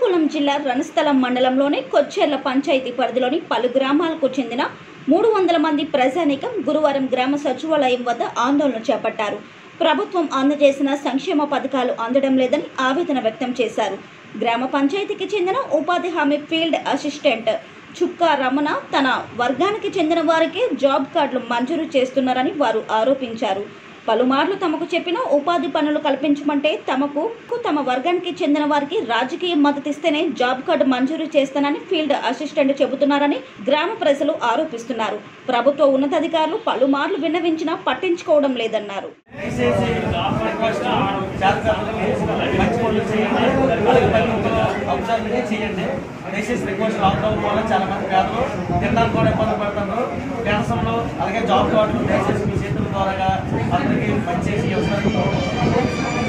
శ్రీకాకుళం జిల్లా రణస్థలం మండలంలోని కొచ్చెర్ల పంచాయతీ పరిధిలోని పలు గ్రామాలకు చెందిన మూడు వందల మంది ప్రజానీకం గురువారం గ్రామ సచివాలయం వద్ద ఆందోళన చేపట్టారు ప్రభుత్వం అందజేసిన సంక్షేమ పథకాలు అందడం లేదని ఆవేదన వ్యక్తం చేశారు గ్రామ పంచాయతీకి చెందిన ఉపాధి హామీ ఫీల్డ్ అసిస్టెంట్ చుక్కా రమణ తన వర్గానికి చెందిన వారికే జాబ్ కార్డులు మంజూరు చేస్తున్నారని వారు ఆరోపించారు పలుమార్లు తమకు చెప్పిన ఉపాధి పనులు కల్పించమంటే తమకు తమ వర్గానికి చెందిన వారికి రాజకీయ మద్దతు ఇస్తేనే జాబ్ కార్డు మంజూరు చేస్తానని ఫీల్డ్ అసిస్టెంట్ చెబుతున్నారని గ్రామ ప్రజలు ఆరోపిస్తున్నారు ప్రభుత్వ ఉన్నతాధికారులు పలుమార్లు విన్నవించినా పట్టించుకోవడం లేదన్నారు దయచేసి రిక్వెస్ట్ చేస్తాను మంచి పనులు చేయండి అలాగే పని అబ్జర్వ్ చేయండి దయచేసి రిక్వెస్ట్ లాక్డౌన్ వల్ల చాలా మంది పేదలు తినడానికి కూడా ఇబ్బంది పడుతున్నారు పెన్షన్లు అలాగే జాబ్ కార్డులు దయచేసి మీ చేతుల ద్వారా అందరికీ పనిచేసి ఇవ్వడానికి